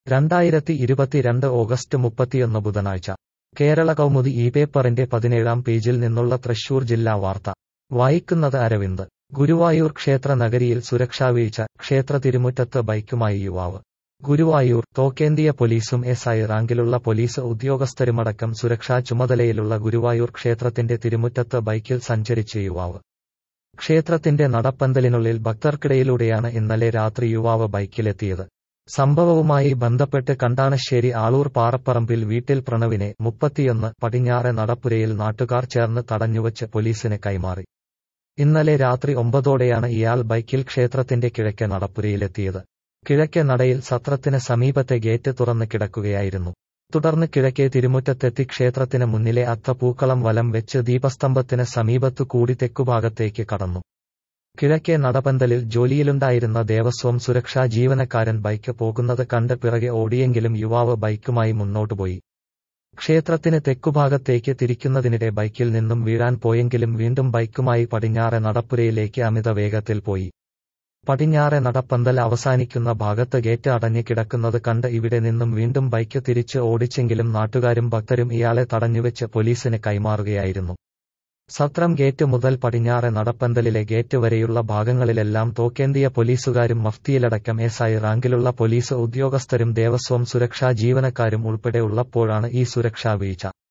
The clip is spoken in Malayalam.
രണ്ടായിരത്തി ഇരുപത്തിരണ്ട് ഓഗസ്റ്റ് മുപ്പത്തിയൊന്ന് ബുധനാഴ്ച കേരള കൗമുദി ഈ പേപ്പറിന്റെ പതിനേഴാം പേജിൽ നിന്നുള്ള തൃശൂർ ജില്ലാ വാർത്ത വായിക്കുന്നത് അരവിന്ദ് ഗുരുവായൂർ ക്ഷേത്ര നഗരിയിൽ സുരക്ഷാവീഴ്ച ക്ഷേത്ര തിരുമുറ്റത്ത് ബൈക്കുമായി യുവാവ് ഗുരുവായൂർ തോക്കേന്തിയ പോലീസും എസ് ഐ റാങ്കിലുള്ള പോലീസ് ഉദ്യോഗസ്ഥരുമടക്കം സുരക്ഷാ ചുമതലയിലുള്ള ഗുരുവായൂർ ക്ഷേത്രത്തിന്റെ തിരുമുറ്റത്ത് ബൈക്കിൽ സഞ്ചരിച്ച യുവാവ് ക്ഷേത്രത്തിന്റെ നടപ്പന്തലിനുള്ളിൽ ഭക്തർക്കിടയിലൂടെയാണ് ഇന്നലെ രാത്രി യുവാവ് ബൈക്കിലെത്തിയത് സംഭവവുമായി ബന്ധപ്പെട്ട് കണ്ടാണശ്ശേരി ആളൂർ പാറപ്പറമ്പിൽ വീട്ടിൽ പ്രണവിനെ മുപ്പത്തിയൊന്ന് പടിഞ്ഞാറെ നടപ്പുരയിൽ നാട്ടുകാർ ചേർന്ന് തടഞ്ഞുവച്ച് പോലീസിന് കൈമാറി ഇന്നലെ രാത്രി ഒമ്പതോടെയാണ് ഇയാൾ ബൈക്കിൽ ക്ഷേത്രത്തിന്റെ കിഴക്കെ നടപ്പുരയിലെത്തിയത് കിഴക്കെ നടയിൽ സത്രത്തിന് സമീപത്തെ ഗേറ്റ് തുറന്ന് കിടക്കുകയായിരുന്നു തുടർന്ന് കിഴക്കേ തിരുമുറ്റത്തെത്തി ക്ഷേത്രത്തിന് മുന്നിലെ അത്തപ്പൂക്കളം വലം വെച്ച് ദീപസ്തംഭത്തിന് സമീപത്തു കൂടി തെക്കുഭാഗത്തേക്ക് കടന്നു കിഴക്കേ നടപന്തലിൽ ജോലിയിലുണ്ടായിരുന്ന ദേവസ്വം സുരക്ഷാ ജീവനക്കാരൻ ബൈക്ക് പോകുന്നത് കണ്ട് പിറകെ ഓടിയെങ്കിലും യുവാവ് ബൈക്കുമായി മുന്നോട്ടുപോയി ക്ഷേത്രത്തിന് തെക്കുഭാഗത്തേക്ക് തിരിക്കുന്നതിനിടെ ബൈക്കിൽ നിന്നും വീഴാൻ പോയെങ്കിലും വീണ്ടും ബൈക്കുമായി പടിഞ്ഞാറെ നടപ്പുരയിലേക്ക് അമിത വേഗത്തിൽ പോയി പടിഞ്ഞാറെ നടപ്പന്തൽ അവസാനിക്കുന്ന ഭാഗത്ത് ഗേറ്റ് അടഞ്ഞു കിടക്കുന്നത് കണ്ട് ഇവിടെ നിന്നും വീണ്ടും ബൈക്ക് തിരിച്ച് ഓടിച്ചെങ്കിലും നാട്ടുകാരും ഭക്തരും ഇയാളെ തടഞ്ഞുവെച്ച് പോലീസിന് കൈമാറുകയായിരുന്നു സത്രം ഗേറ്റ് മുതൽ പടിഞ്ഞാറെ നടപ്പന്തലിലെ ഗേറ്റ് വരെയുള്ള ഭാഗങ്ങളിലെല്ലാം തോക്കേന്തിയ പോലീസുകാരും മഫ്തിയിലടക്കം എസ് ഐ റാങ്കിലുള്ള പോലീസ് ഉദ്യോഗസ്ഥരും ദേവസ്വം സുരക്ഷാ ജീവനക്കാരും ഉൾപ്പെടെ ഉള്ളപ്പോഴാണ് ഈ സുരക്ഷാ വീഴ്ച